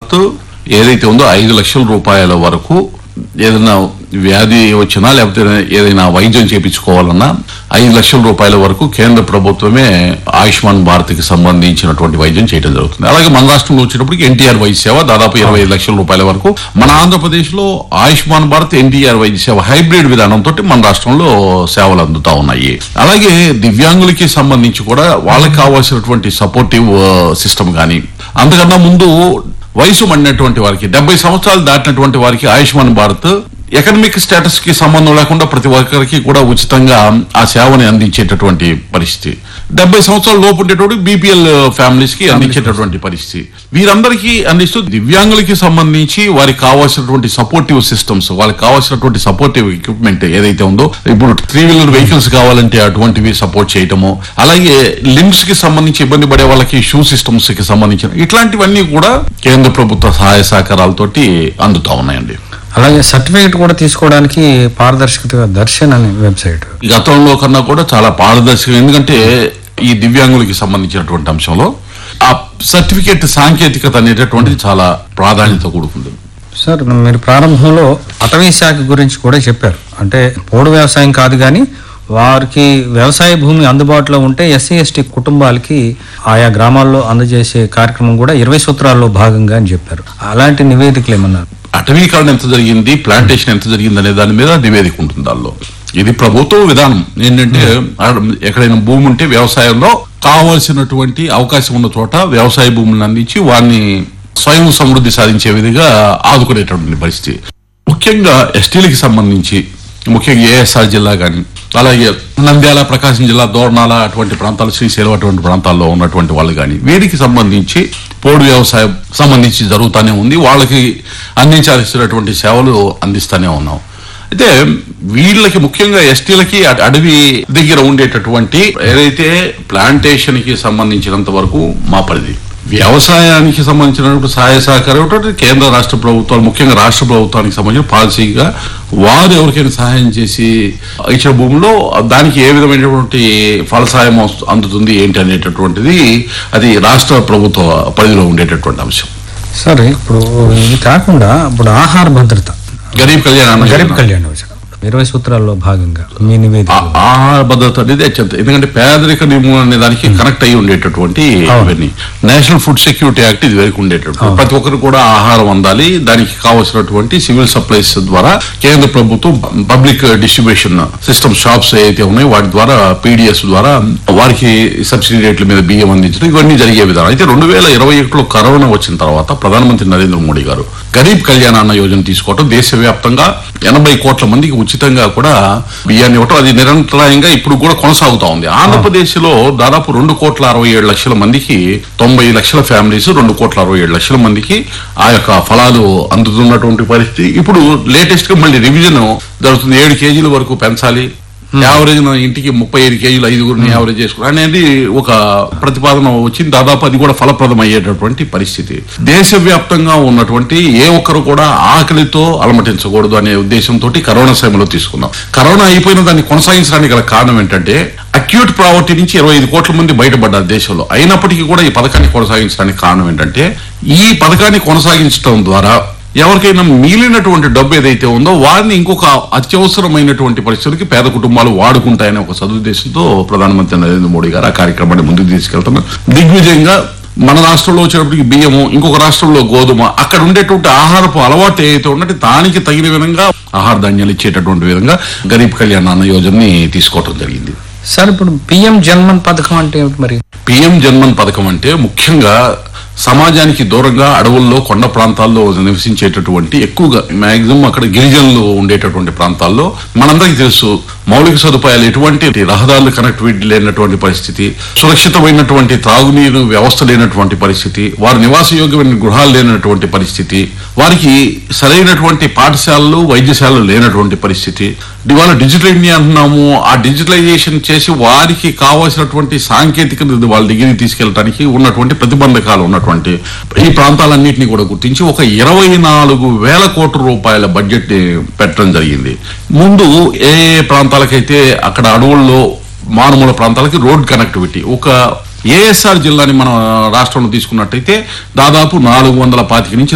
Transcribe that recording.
ఏదైతే ఉందో ఐదు లక్షల రూపాయల వరకు ఏదైనా వ్యాధి వచ్చినా లేకపోతే ఏదైనా వైద్యం చేపించుకోవాలన్నా ఐదు లక్షల రూపాయల వరకు కేంద్ర ప్రభుత్వమే ఆయుష్మాన్ భారత్ కి సంబంధించినటువంటి వైద్యం చేయడం జరుగుతుంది అలాగే మన రాష్ట్రంలో వచ్చేటప్పటికి ఎన్టీఆర్ వైద్య సేవ దాదాపు ఇరవై ఐదు లక్షల రూపాయల వరకు మన ఆంధ్రప్రదేశ్ లో ఆయుష్మాన్ భారత్ ఎన్టీఆర్ వైద్య సేవ హైబ్రిడ్ విధానంతో మన రాష్ట్రంలో సేవలు అందుతా ఉన్నాయి అలాగే దివ్యాంగులకి సంబంధించి కూడా వాళ్ళకి కావాల్సినటువంటి సపోర్టివ్ సిస్టమ్ కానీ అంతకన్నా ముందు వయసు మడినటువంటి వారికి డెబ్బై సంవత్సరాలు దాటినటువంటి వారికి ఆయుష్మాన్ భారత్ ఎకనమిక్ స్టేటస్ కి సంబంధం లేకుండా ప్రతి ఒక్కరికి కూడా ఉచితంగా ఆ సేవని అందించేటటువంటి పరిస్థితి డెబ్బై సంవత్సరాల లోపు ఉండేటువంటి బీపీఎల్ ఫ్యామిలీస్ కి అందించేటటువంటి పరిస్థితి వీరందరికీ అందిస్తూ దివ్యాంగులకి సంబంధించి వారికి కావాల్సినటువంటి సపోర్టివ్ సిస్టమ్స్ వాళ్ళకి కావాల్సినటువంటి సపోర్టివ్ ఎక్విప్మెంట్ ఏదైతే ఉందో ఇప్పుడు త్రీ వీలర్ వెహికల్స్ కావాలంటే అటువంటివి సపోర్ట్ చేయటము అలాగే లిమ్స్ కి సంబంధించి ఇబ్బంది పడే వాళ్ళకి షూ సిస్టమ్స్ కి సంబంధించిన ఇట్లాంటివన్నీ కూడా కేంద్ర ప్రభుత్వ సహాయ సహకారాలతోటి అందుతా ఉన్నాయండి అలాగే సర్టిఫికేట్ కూడా తీసుకోవడానికి పారదర్శకత దర్శన్ అనే వెబ్సైట్ గతంలో కన్నా కూడా చాలా పారదర్శకం ఎందుకంటే ఈ దివ్యాంగులకి సంబంధించినటువంటి అంశంలో ఆ సర్టిఫికేట్ సాంకేతికత అనేటటువంటిది చాలా ప్రాధాన్యత కూడుకుంది సార్ మీరు ప్రారంభంలో అటవీ శాఖ గురించి కూడా చెప్పారు అంటే పోడు వ్యవసాయం కాదు కానీ వారికి వ్యవసాయ భూమి అందుబాటులో ఉంటే ఎస్సీ ఎస్టీ కుటుంబాలకి ఆయా గ్రామాల్లో అందజేసే కార్యక్రమం కూడా ఇరవై సూత్రాల్లో భాగంగా అని చెప్పారు అలాంటి నివేదికలు ఏమన్నారు అటవీకరణ ఎంత జరిగింది ప్లాంటేషన్ ఎంత జరిగింది అనే దాని మీద నివేదిక ఉంటుంది దానిలో ఇది ప్రభుత్వ విధానం ఏంటంటే ఆడ- ఎక్కడైనా భూమి ఉంటే వ్యవసాయంలో కావాల్సినటువంటి అవకాశం ఉన్న చోట వ్యవసాయ భూములను అందించి వారిని స్వయం సమృద్ధి సాధించే విధిగా ఆదుకునేటటువంటి పరిస్థితి ముఖ్యంగా ఎస్టీలకి సంబంధించి ముఖ్యంగా ఏఎస్ఆర్ జిల్లా కానీ అలాగే నంద్యాల ప్రకాశం జిల్లా దోర్నాల అటువంటి ప్రాంతాలు శ్రీశైలం అటువంటి ప్రాంతాల్లో ఉన్నటువంటి వాళ్ళు కానీ వీరికి సంబంధించి పోడు వ్యవసాయం సంబంధించి జరుగుతూనే ఉంది వాళ్ళకి అందించాల్సినటువంటి సేవలు అందిస్తూనే ఉన్నాం అయితే వీళ్ళకి ముఖ్యంగా ఎస్టీలకి అడ- అడవి దగ్గర ఉండేటటువంటి ఏదైతే ప్లాంటేషన్ కి సంబంధించినంత వరకు మా పరిధి వ్యవసాయానికి సంబంధించినటువంటి సహాయ సహకారం ఏమిటంటే కేంద్ర రాష్ట్ర ప్రభుత్వాలు ముఖ్యంగా రాష్ట్ర ప్రభుత్వానికి సంబంధించిన పాలసీగా వారు ఎవరికైనా సహాయం చేసి ఇచ్చిన భూమిలో దానికి ఏ విధమైనటువంటి ఫలసాయం వస్తు- అందుతుంది ఏంటి అనేటటువంటిది అది రాష్ట్ర ప్రభుత్వ పరిధిలో ఉండేటటువంటి అంశం సార్ ఇప్పుడు ఇది కాకుండా ఇప్పుడు ఆహార భద్రత గరీబ్ కళ్యాణ్ అన్న గరీబ్ యోజన. కళ్యాణ్ యోజన ఇరవై సూత్రాల్లో భాగంగా మీ నివేదిక ఆ- ఆహార భద్రత అనేది అత్యంత ఎందుకంటే పేదరిక నిర్మూలన అనే దానికి కనెక్ట్ అయ్యి ఉండేటటువంటి అవును. ఇవన్నీ నేషనల్ ఫుడ్ సెక్యూరిటీ యాక్ట్ ఇది వరకు ఉండేటటువంటి ప్రతి ఒక్కరు కూడా ఆహారం అందాలి దానికి కావాల్సినటువంటి సివిల్ సప్లైస్ ద్వారా కేంద్ర ప్రభుత్వం పబ్లిక్ డిస్ట్రిబ్యూషన్ సిస్టమ్ షాప్స్ ఏవైతే ఉన్నాయో వాటి ద్వారా పీడిఎస్ ద్వారా వారికి సబ్సిడీ రేట్ల మీద బియ్యం అందించడం ఇవన్నీ జరిగే విధానం అయితే రెండు వేల ఇరవై ఒకటిలో కరోనా వచ్చిన తర్వాత ప్రధానమంత్రి నరేంద్ర మోడీ గారు గరీబ్ కళ్యాణ్ అన్న యోజన తీసుకోవటం దేశవ్యాప్తంగా ఎనభై కోట్ల మందికి ఉచితంగా కూడా బియ్యాన్ని ఇవ్వటం అది నిరంతరాయంగా ఇప్పుడు కూడా కొనసాగుతా ఉంది ఆంధ్రప్రదేశ్ లో దాదాపు రెండు కోట్ల అరవై ఏడు లక్షల మందికి తొంభై లక్షల ఫ్యామిలీస్ రెండు కోట్ల అరవై ఏడు లక్షల మందికి ఆ యొక్క ఫలాలు అందుతున్నటువంటి పరిస్థితి ఇప్పుడు లేటెస్ట్ గా మళ్ళీ రివిజన్ జరుగుతుంది ఏడు కేజీల వరకు పెంచాలి యావరేజ్ ఇంటికి ముప్పై ఐదు కేజీలు ఐదుగురిని యావరేజ్ చేసుకోవడం అనేది ఒక ప్రతిపాదన వచ్చింది దాదాపు అది కూడా ఫలప్రదం అయ్యేటటువంటి పరిస్థితి దేశవ్యాప్తంగా ఉన్నటువంటి ఏ ఒక్కరు కూడా ఆకలితో అలమటించకూడదు అనే ఉద్దేశంతో కరోనా సమయంలో తీసుకున్నాం కరోనా అయిపోయిన దాన్ని కొనసాగించడానికి గల కారణం ఏంటంటే అక్యూట్ ప్రావర్టీ నుంచి ఇరవై ఐదు కోట్ల మంది బయటపడ్డారు దేశంలో అయినప్పటికీ కూడా ఈ పథకాన్ని కొనసాగించడానికి కారణం ఏంటంటే ఈ పథకాన్ని కొనసాగించడం ద్వారా ఎవరికైనా మిగిలినటువంటి డబ్బు ఏదైతే ఉందో వారిని ఇంకొక అత్యవసరమైనటువంటి పరిస్థితులకి పేద కుటుంబాలు వాడుకుంటాయనే ఒక సదుద్దేశంతో ప్రధానమంత్రి నరేంద్ర మోడీ గారు ఆ కార్యక్రమాన్ని ముందుకు తీసుకెళ్తున్నారు దిగ్విజయంగా మన రాష్ట్రంలో వచ్చేటప్పటికి బియ్యము ఇంకొక రాష్ట్రంలో గోధుమ అక్కడ ఉండేటువంటి ఆహారపు అలవాటు ఏదైతే ఉన్నట్టు దానికి తగిన విధంగా ఆహార ధాన్యాలు ఇచ్చేటటువంటి విధంగా గరీబ్ కళ్యాణ్ అన్న యోజనని తీసుకోవటం జరిగింది సార్ ఇప్పుడు పిఎం జన్మన్ పథకం అంటే ఏమిటి మరి పిఎం జన్మన్ పథకం అంటే ముఖ్యంగా సమాజానికి దూరంగా అడవుల్లో కొండ ప్రాంతాల్లో నివసించేటటువంటి ఎక్కువగా మాక్సిమం అక్కడ గిరిజనులు ఉండేటటువంటి ప్రాంతాల్లో మనందరికీ తెలుసు మౌలిక సదుపాయాలు ఎటువంటి రహదారులు కనెక్టివిటీ లేనటువంటి పరిస్థితి సురక్షితమైనటువంటి త్రాగునీరు వ్యవస్థ లేనటువంటి పరిస్థితి వారి నివాసయోగ్యమైన గృహాలు లేనటువంటి పరిస్థితి వారికి సరైనటువంటి పాఠశాలలు వైద్యశాలలు లేనటువంటి పరిస్థితి ఇవాళ డిజిటల్ ఇండియా అంటున్నాము ఆ డిజిటలైజేషన్ చేసి వారికి కావాల్సినటువంటి సాంకేతికత వాళ్ళ దగ్గరికి తీసుకెళ్ళడానికి ఉన్నటువంటి ప్రతిబంధకాలు ఉన్నటువంటి ఈ ప్రాంతాలన్నింటినీ కూడా గుర్తించి ఒక ఇరవై నాలుగు వేల కోట్ల రూపాయల బడ్జెట్ ని పెట్టడం జరిగింది ముందు ఏ ఏ ప్రాంతాలకైతే అక్కడ అడవుల్లో మారుమూల ప్రాంతాలకి రోడ్ కనెక్టివిటీ ఒక ఏఎస్ఆర్ జిల్లాని మన రాష్ట్రంలో తీసుకున్నట్టయితే దాదాపు నాలుగు వందల పాతిక నుంచి